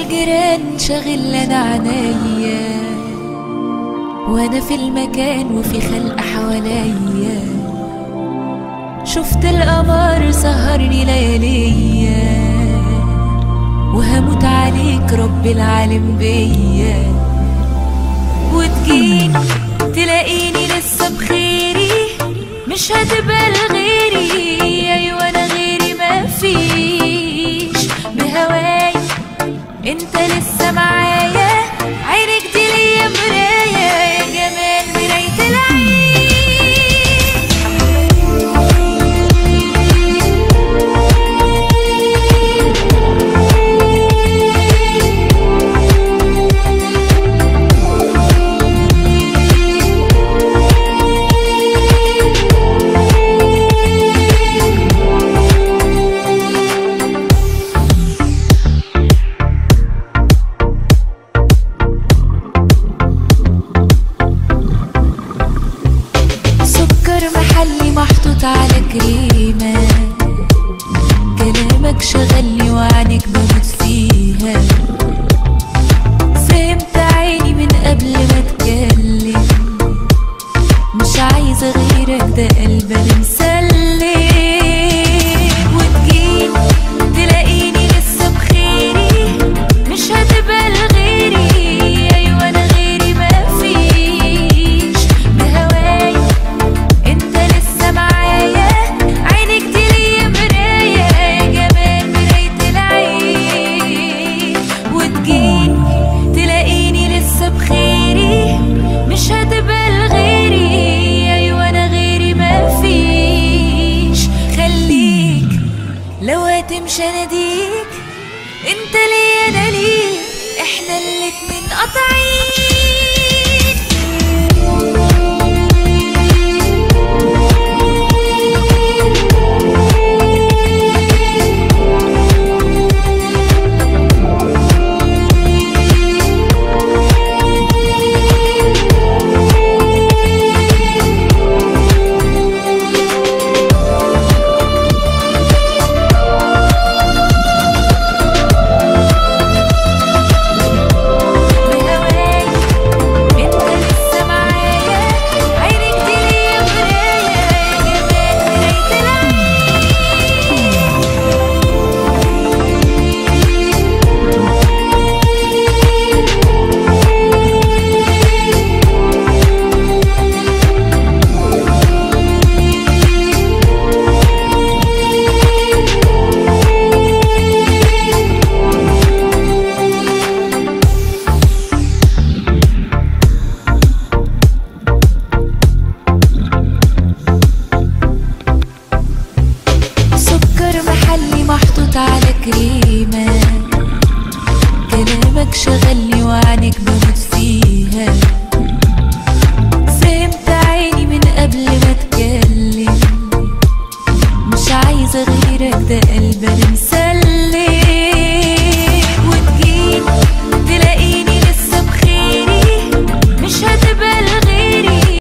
الجيران شاغل انا عنيا وانا في المكان وفي خلق حواليا شفت القمر سهرني لياليا وهموت عليك رب العالم بيا وتجيني تلاقيني لسه بخيري مش هتبقى لغيري ايوه انا غيري ما فيش بهواي انت لسه معايا عينك دي ليا مرايه يا جمال مرايه العين سكر محلي محطوط على كريمة كلامك شغلني وعنك بموت فيها فهمت عيني من قبل ما اتكلم مش عايزة غيرك ده قلبي أنا مسلم وتجيني تلاقيني لسه بخيري مش هتبقى لغيري أيوة أنا غيري ما فيش بهواي انت لسه معايا عينك دي ليا مراية يا جمال مراية العين وتجيني تلاقيني لسه بخيري مش هتبقى لغيري ايوه انا غيري ما فيش خليك لو هتمشي اناديك انت ليا انا ليك احنا الاتنين قطع